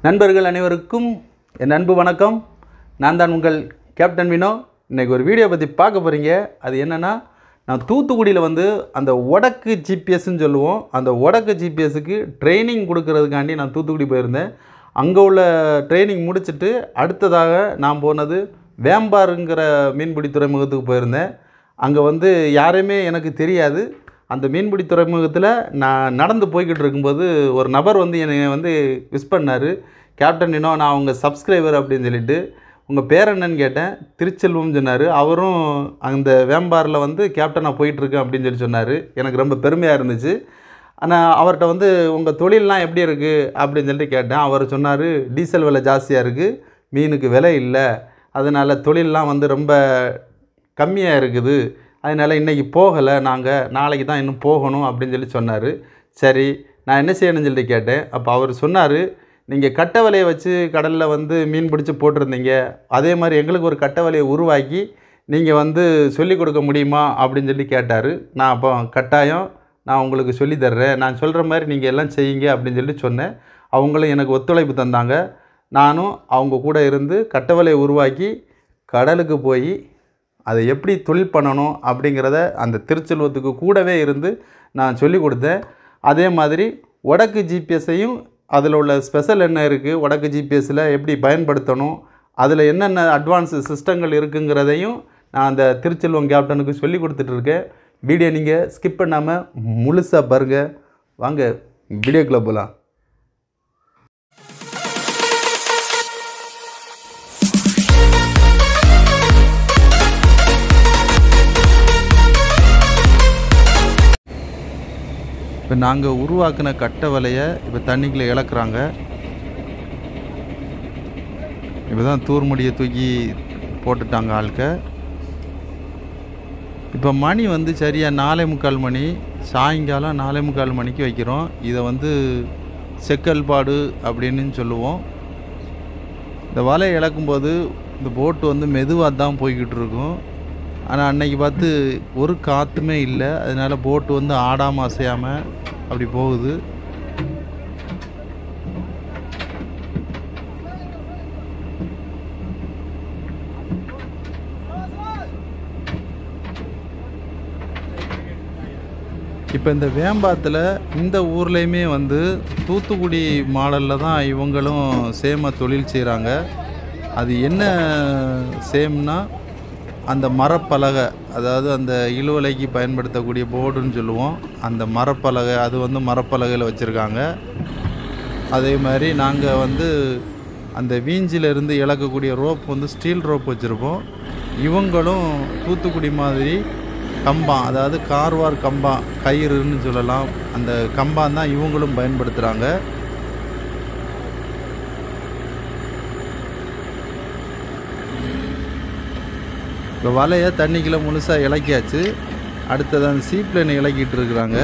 நண்பர்கள் அனைவருக்கும் என் அன்பு வணக்கம் நான் தான் உங்கள் கேப்டன் வினோ இன்றைக்கி ஒரு வீடியோ பற்றி பார்க்க போகிறீங்க அது என்னென்னா நான் தூத்துக்குடியில் வந்து அந்த வடக்கு ஜிபிஎஸ்ன்னு சொல்லுவோம் அந்த வடக்கு ஜிபிஎஸ்க்கு ட்ரைனிங் கொடுக்கறதுக்காண்டி நான் தூத்துக்குடி போயிருந்தேன் அங்கே உள்ள ட்ரைனிங் முடிச்சுட்டு அடுத்ததாக நான் போனது வேம்பாருங்கிற மீன்பிடி துறைமுகத்துக்கு போயிருந்தேன் அங்கே வந்து யாரையுமே எனக்கு தெரியாது அந்த மீன்பிடி துறைமுகத்தில் நான் நடந்து போய்கிட்டு இருக்கும்போது ஒரு நபர் வந்து என்னை வந்து விஷ் பண்ணார் கேப்டன் இன்னும் நான் உங்கள் சப்ஸ்கிரைபர் அப்படின்னு சொல்லிட்டு உங்கள் பேர் என்னன்னு கேட்டேன் திருச்செல்வம் சொன்னார் அவரும் அந்த வேம்பாரில் வந்து கேப்டனாக போயிட்டுருக்கேன் அப்படின்னு சொல்லி சொன்னார் எனக்கு ரொம்ப பெருமையாக இருந்துச்சு ஆனால் அவர்கிட்ட வந்து உங்கள் தொழிலெலாம் எப்படி இருக்குது அப்படின்னு சொல்லிட்டு கேட்டேன் அவர் சொன்னார் டீசல் விலை ஜாஸ்தியாக இருக்குது மீனுக்கு விலை இல்லை அதனால் தொழிலெலாம் வந்து ரொம்ப கம்மியாக இருக்குது அதனால் இன்றைக்கி போகலை நாங்கள் நாளைக்கு தான் இன்னும் போகணும் அப்படின்னு சொல்லி சொன்னார் சரி நான் என்ன செய்யணும்னு சொல்லிட்டு கேட்டேன் அப்போ அவர் சொன்னார் நீங்கள் கட்டை வலையை வச்சு கடலில் வந்து மீன் பிடிச்சி போட்டிருந்தீங்க அதே மாதிரி எங்களுக்கு ஒரு கட்டை வலையை உருவாக்கி நீங்கள் வந்து சொல்லிக் கொடுக்க முடியுமா அப்படின்னு சொல்லி கேட்டார் நான் அப்போ கட்டாயம் நான் உங்களுக்கு சொல்லி தர்றேன் நான் சொல்கிற மாதிரி நீங்கள் எல்லாம் செய்யுங்க அப்படின்னு சொல்லி சொன்னேன் அவங்களும் எனக்கு ஒத்துழைப்பு தந்தாங்க நானும் அவங்க கூட இருந்து கட்டை வலையை உருவாக்கி கடலுக்கு போய் அதை எப்படி தொழில் பண்ணணும் அப்படிங்கிறத அந்த திருச்செல்வத்துக்கு கூடவே இருந்து நான் சொல்லி கொடுத்தேன் அதே மாதிரி வடக்கு ஜிபிஎஸ்ஸையும் அதில் உள்ள ஸ்பெஷல் என்ன இருக்குது வடக்கு ஜிபிஎஸ்ஸில் எப்படி பயன்படுத்தணும் அதில் என்னென்ன அட்வான்ஸ் சிஸ்டங்கள் இருக்குங்கிறதையும் நான் அந்த திருச்செல்வம் கேப்டனுக்கு சொல்லி கொடுத்துட்ருக்கேன் வீடியோ நீங்கள் ஸ்கிப் பண்ணாமல் முழுசாக பாருங்கள் வாங்க வீடியோக்குள்ளே போகலாம் இப்போ நாங்கள் உருவாக்கின கட்டை வலையை இப்போ தண்ணிக்குள்ளே இழக்கிறாங்க இப்போ தான் தூர்முடியை தூக்கி போட்டுட்டாங்க ஆட்க இப்போ மணி வந்து சரியாக நாலே முக்கால் மணி சாயங்காலம் நாலே முக்கால் மணிக்கு வைக்கிறோம் இதை வந்து செக்கல்பாடு அப்படின்னு சொல்லுவோம் இந்த வலையை இழக்கும்போது இந்த போட்டு வந்து மெதுவாக தான் போய்கிட்டு இருக்கும் ஆனால் அன்னைக்கு பார்த்து ஒரு காற்றுமே இல்லை அதனால் போட்டு வந்து ஆடாமல் அசையாமல் அப்படி போகுது இப்போ இந்த வேம்பாத்தில் இந்த ஊர்லேயுமே வந்து தூத்துக்குடி மாடலில் தான் இவங்களும் சேம தொழில் செய்கிறாங்க அது என்ன சேம்னா அந்த மரப்பலகை அதாவது அந்த இழுவலைக்கு பயன்படுத்தக்கூடிய போர்டுன்னு சொல்லுவோம் அந்த மரப்பலகை அது வந்து மரப்பலகையில் வச்சுருக்காங்க அதே மாதிரி நாங்கள் வந்து அந்த வீஞ்சிலிருந்து இழக்கக்கூடிய ரோப் வந்து ஸ்டீல் ரோப் வச்சுருப்போம் இவங்களும் தூத்துக்குடி மாதிரி கம்பம் அதாவது கார்வார் கம்பம் கயிறுன்னு சொல்லலாம் அந்த கம்பம் தான் இவங்களும் பயன்படுத்துகிறாங்க இப்போ வலையை தண்ணிக்குள்ளே முழுசாக இலக்கியாச்சு அடுத்தது அந்த சீப்ளைன் இலக்கிட்டு இருக்கிறாங்க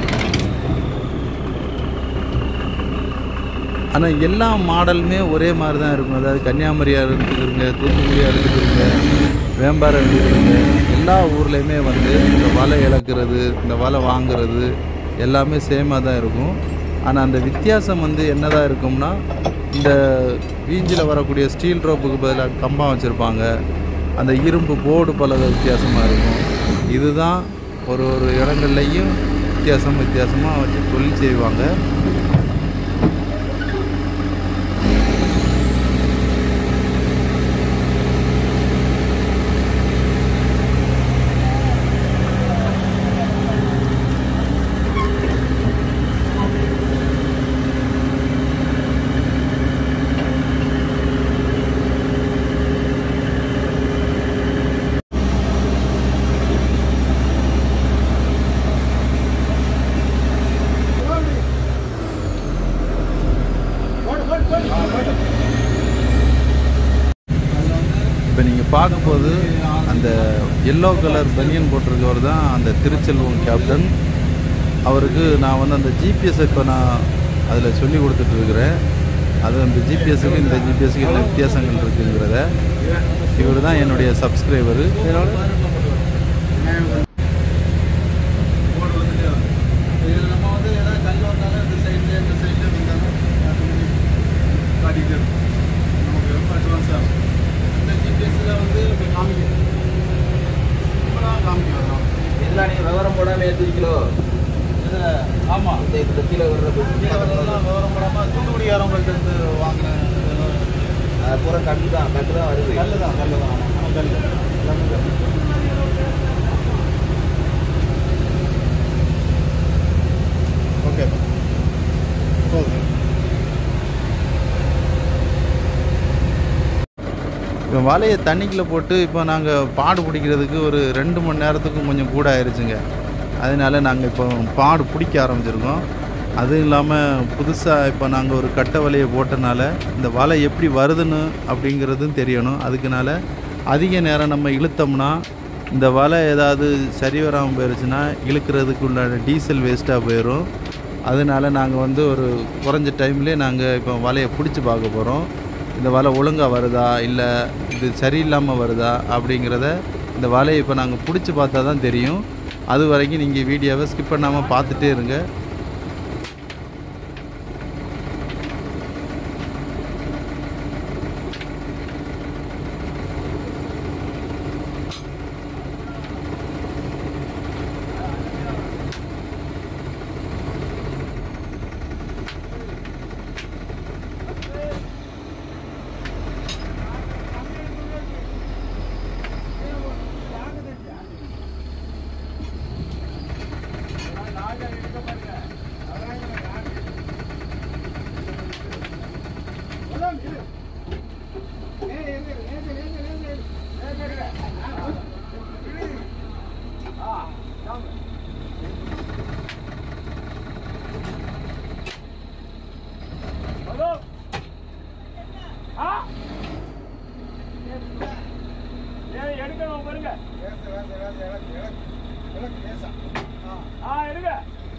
ஆனால் எல்லா மாடலுமே ஒரே மாதிரி தான் இருக்கும் அதாவது கன்னியாகுமரியாக இருந்துக்கிறங்க தூத்துக்குடியாக இருந்துக்கிறங்க வேம்பாறை இருந்துக்கிறங்க எல்லா ஊர்லேயுமே வந்து இந்த வலை இழக்கிறது இந்த வலை வாங்குறது எல்லாமே சேமாக தான் இருக்கும் ஆனால் அந்த வித்தியாசம் வந்து என்னதான் இருக்கும்னா இந்த வீஞ்சில் வரக்கூடிய ஸ்டீல் ரோப்புக்கு பதிலாக கம்பம் வச்சுருப்பாங்க அந்த இரும்பு போர்டு பலகை வித்தியாசமாக இருக்கும் இதுதான் ஒரு ஒரு இடங்கள்லையும் வித்தியாசம் வித்தியாசமாக வச்சு தொழில் செய்வாங்க இப்போ நீங்கள் பார்க்கும்போது அந்த எல்லோ கலர் பனியன் போட்டிருக்கவர் தான் அந்த திருச்செல்வம் கேப்டன் அவருக்கு நான் வந்து அந்த ஜிபிஎஸ் இப்போ நான் அதில் சொல்லி கொடுத்துட்ருக்குறேன் அது அந்த ஜிபிஎஸ்ஸுக்கு இந்த ஜிபிஎஸ்ஸுக்கு என்ன வித்தியாசங்கள் இருக்குங்கிறத இவர் தான் என்னுடைய சப்ஸ்கிரைபரு இதில் நம்ம வந்து ஏதாவது கல் வந்தாலும் இந்த சைடில் இந்த சைடில் வந்தாலும் மாட்டிக்கிட்டு இருக்கும் நமக்கு ரொம்ப அட்வான்ஸாக இருக்கும் இந்த ஜிபிஎஸ்சில் வந்து இப்போ காமிக்கும் சூப்பராக காமிக்கும் இதெல்லாம் நீங்க விவரம் போடாம ஏற்றிருக்கீங்களோ இதில் ஆமாம் இந்த இந்த கீழே வர்ற கீழே வரதெல்லாம் விவரம் போடாமல் தூத்துக்குடிக்காரவங்கள்ட்ட இருந்து வாங்கின இதெல்லாம் அது பூரா கல்லு தான் கல்லு தான் வருது கல்லு தான் கல்லு தான் ஆமாம் ஆனால் கல்லு எல்லாமே கல்லு ஓகே போதும் இப்போ வலையை தண்ணிக்குள்ளே போட்டு இப்போ நாங்கள் பாடு பிடிக்கிறதுக்கு ஒரு ரெண்டு மணி நேரத்துக்கும் கொஞ்சம் கூட ஆயிடுச்சுங்க அதனால நாங்கள் இப்போ பாடு பிடிக்க ஆரம்பிச்சிருக்கோம் அதுவும் இல்லாமல் புதுசாக இப்போ நாங்கள் ஒரு கட்டை வலையை போட்டனால இந்த வலை எப்படி வருதுன்னு அப்படிங்கிறதும் தெரியணும் அதுக்குனால அதிக நேரம் நம்ம இழுத்தோம்னா இந்த வலை ஏதாவது சரி வராமல் போயிடுச்சுன்னா இழுக்கிறதுக்கு உண்டான டீசல் வேஸ்ட்டாக போயிடும் அதனால நாங்கள் வந்து ஒரு குறைஞ்ச டைம்லேயே நாங்கள் இப்போ வலையை பிடிச்சி பார்க்க போகிறோம் இந்த வலை ஒழுங்காக வருதா இல்லை இது சரியில்லாமல் வருதா அப்படிங்கிறத இந்த வலையை இப்போ நாங்கள் பிடிச்சி பார்த்தா தான் தெரியும் அது வரைக்கும் நீங்கள் வீடியோவை ஸ்கிப் பண்ணாமல் பார்த்துட்டே இருங்க எடுக்கணும் பாருங்க ஆ எடுங்க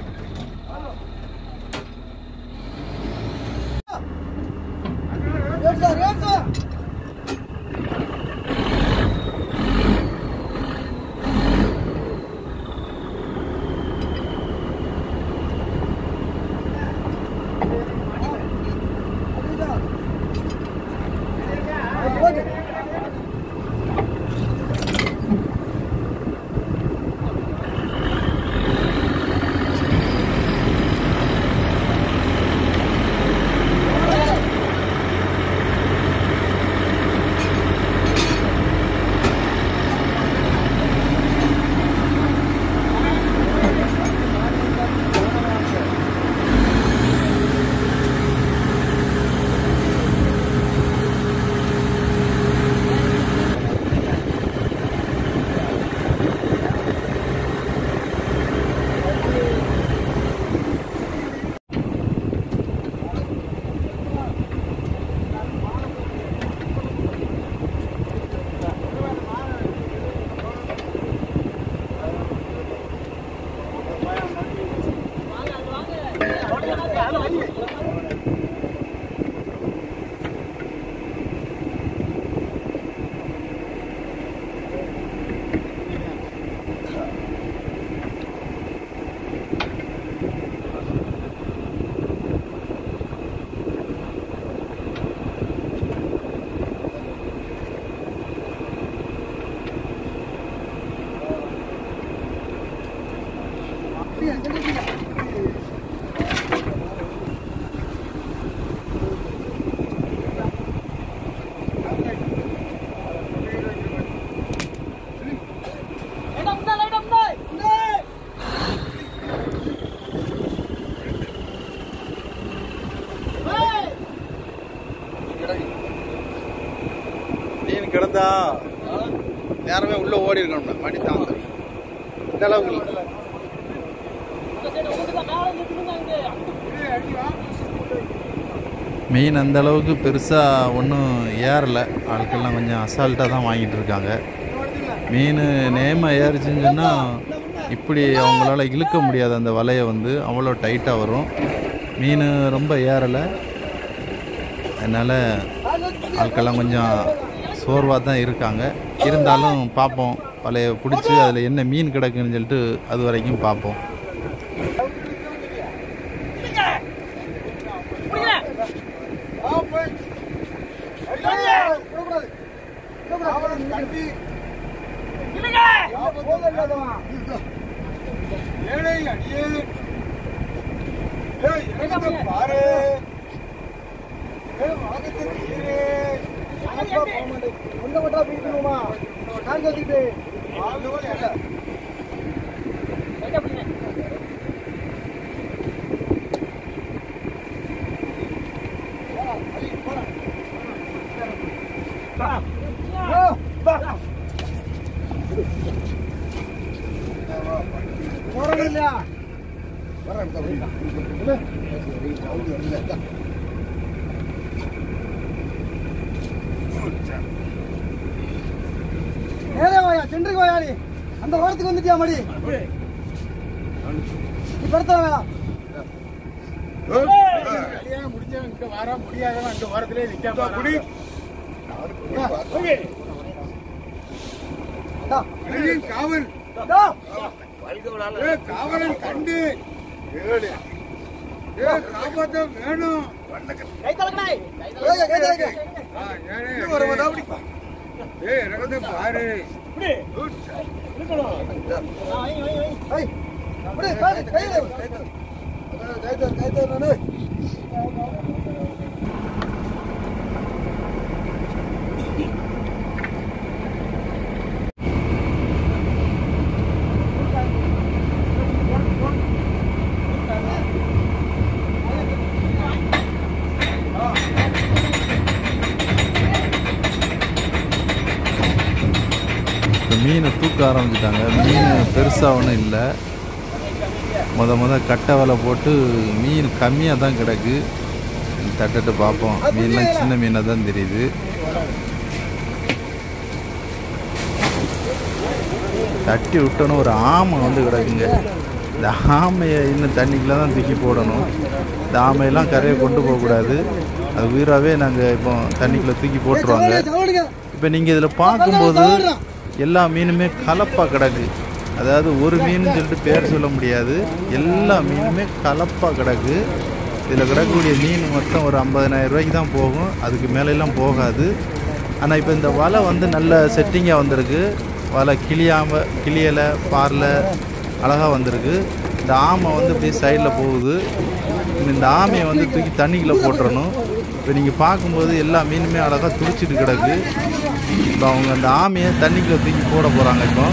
மீன் கிடந்தா நேரமே உள்ளே ஓடி இருக்கணும் மணி தாங்க இந்த அளவுக்கு இல்லை. மீன் அந்த அளவுக்கு பெருசாக ஒன்றும் ஏறலை ஆட்கள்லாம் கொஞ்சம் அசால்ட்டாக தான் வாங்கிட்டு இருக்காங்க மீன் நேம ஏறிச்சுன்னு சொன்னால் இப்படி அவங்களால இழுக்க முடியாது அந்த வலையை வந்து அவ்வளோ டைட்டாக வரும் மீன் ரொம்ப ஏறலை அதனால் ஆட்கள்லாம் கொஞ்சம் சோர்வாக தான் இருக்காங்க இருந்தாலும் பார்ப்போம் வலையை பிடிச்சி அதில் என்ன மீன் கிடக்குன்னு சொல்லிட்டு அது வரைக்கும் பார்ப்போம் பிடிங்க. ஏழை அடியே ஏய், இறங்கத்தை பாரு ஏய், வாகத்தை தீரு. உன்னை விட்டா பிடிக்கணுமா? நான் சொல்லிட்டு. ஆளுவல் அல்ல. போறோம் இல்லையா வரேன் இந்த வழியில. இல்ல? இல்ல, இல்ல. நேரே வாயா சென்றுக்கு வாயா நீ அந்த ஓரத்துக்கு வந்துட்டியா மடி நீ படுத்த வேணாம் முடிஞ்சவன் இங்க வர முடியாதவன் அந்த ஓரத்திலே நிக்காம குடி காவல் ஏ, காவலன் கண்டு ஏழு. ஏ, காப்பாத்த வேணும் ஆ, ஏழு. ஏ, இறங்கத்தை பாரு இப்போ மீனை தூக்க ஆரம்பிச்சிட்டாங்க மீன் பெருசாக ஒன்றும் இல்லை முத முத கட்டை வலை போட்டு மீன் கம்மியாக தான் கிடக்கு தட்டுட்டு பார்ப்போம் மீன்லாம் சின்ன மீனாக தான் தெரியுது தட்டி விட்டோன்னு ஒரு ஆமை வந்து கிடக்குங்க இந்த ஆமையை இன்னும் தண்ணிக்குள்ளே தான் தூக்கி போடணும் இந்த ஆமையெல்லாம் கரையை கொண்டு போகக்கூடாது அது உயிராகவே நாங்கள் இப்போ தண்ணிக்குள்ளே தூக்கி போட்டுருவாங்க இப்போ நீங்கள் இதில் பார்க்கும்போது எல்லா மீனுமே கலப்பாக கிடக்கு அதாவது ஒரு மீன் சொல்லிட்டு பேர் சொல்ல முடியாது எல்லா மீனுமே கலப்பாக கிடக்கு இதில் கிடக்கக்கூடிய மீன் மொத்தம் ஒரு 50000 ரூபாய்க்கு தான் போகும் அதுக்கு மேலெல்லாம் போகாது ஆனால் இப்போ இந்த வலை வந்து நல்ல செட்டிங்காக வந்திருக்கு வலை கிளியாமல் கிளியலை பாரில் அழகாக வந்திருக்கு இந்த ஆமை வந்து அப்படியே சைடில் போகுது இந்த ஆமையை வந்து தூக்கி தண்ணிக்குள்ளே போட்டுறணும் இப்போ நீங்கள் பார்க்கும்போது எல்லா மீனுமே அழகாக துடிச்சிட்டு கிடக்கு இப்போ அவங்க அந்த ஆமையை தண்ணிக்குள்ளே தூக்கி போட போகிறாங்க இப்போ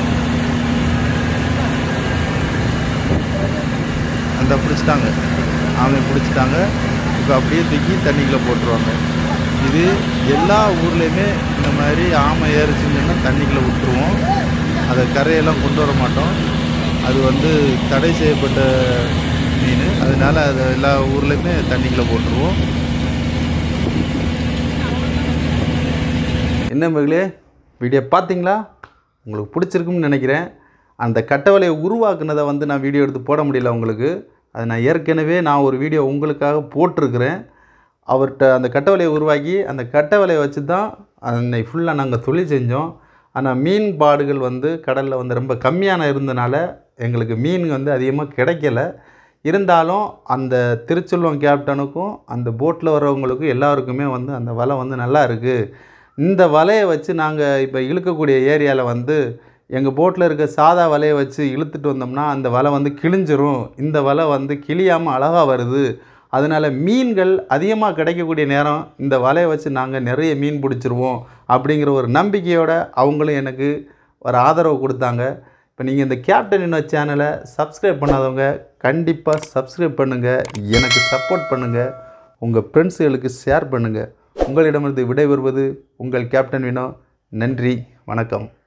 அந்த பிடிச்சிட்டாங்க ஆமையை பிடிச்சிட்டாங்க இப்போ அப்படியே தூக்கி தண்ணிக்குள்ளே போட்டுருவாங்க இது எல்லா ஊர்லேயுமே இந்த மாதிரி ஆமை ஏறிச்சுங்கன்னா தண்ணிக்குள்ளே விட்டுருவோம் அதை கரையெல்லாம் கொண்டு வர மாட்டோம் அது வந்து தடை செய்யப்பட்ட மீன் அதனால அதை எல்லா ஊர்லேயுமே தண்ணிக்குள்ளே போட்டுருவோம் என்ன மகளே வீடியோ பார்த்தீங்களா உங்களுக்கு பிடிச்சிருக்கும்னு நினைக்கிறேன் அந்த கட்டவலையை உருவாக்குனதை வந்து நான் வீடியோ எடுத்து போட முடியல உங்களுக்கு அது நான் ஏற்கனவே நான் ஒரு வீடியோ உங்களுக்காக போட்டிருக்கிறேன் அவர்கிட்ட அந்த கட்டவலையை உருவாக்கி அந்த கட்டவலையை வச்சு தான் அன்னைக்கு ஃபுல்லாக நாங்கள் தொழில் செஞ்சோம் ஆனால் மீன் பாடுகள் வந்து கடலில் வந்து ரொம்ப கம்மியான இருந்தனால எங்களுக்கு மீன் வந்து அதிகமாக கிடைக்கல இருந்தாலும் அந்த திருச்செல்வம் கேப்டனுக்கும் அந்த போட்டில் வர்றவங்களுக்கும் எல்லாருக்குமே வந்து அந்த வலை வந்து நல்லா இருக்குது இந்த வலையை வச்சு நாங்கள் இப்போ இழுக்கக்கூடிய ஏரியாவில் வந்து எங்கள் போட்டில் இருக்க சாதா வலையை வச்சு இழுத்துட்டு வந்தோம்னா அந்த வலை வந்து கிழிஞ்சிரும் இந்த வலை வந்து கிழியாமல் அழகாக வருது அதனால் மீன்கள் அதிகமாக கிடைக்கக்கூடிய நேரம் இந்த வலையை வச்சு நாங்கள் நிறைய மீன் பிடிச்சிருவோம் அப்படிங்கிற ஒரு நம்பிக்கையோட அவங்களும் எனக்கு ஒரு ஆதரவு கொடுத்தாங்க இப்போ நீங்கள் இந்த கேப்டன் இன்னொரு சேனலை சப்ஸ்கிரைப் பண்ணாதவங்க கண்டிப்பாக சப்ஸ்கிரைப் பண்ணுங்கள் எனக்கு சப்போர்ட் பண்ணுங்கள் உங்கள் ஃப்ரெண்ட்ஸுகளுக்கு ஷேர் பண்ணுங்கள் உங்களிடமிருந்து விடைபெறுவது உங்கள் கேப்டன் வினோ நன்றி வணக்கம்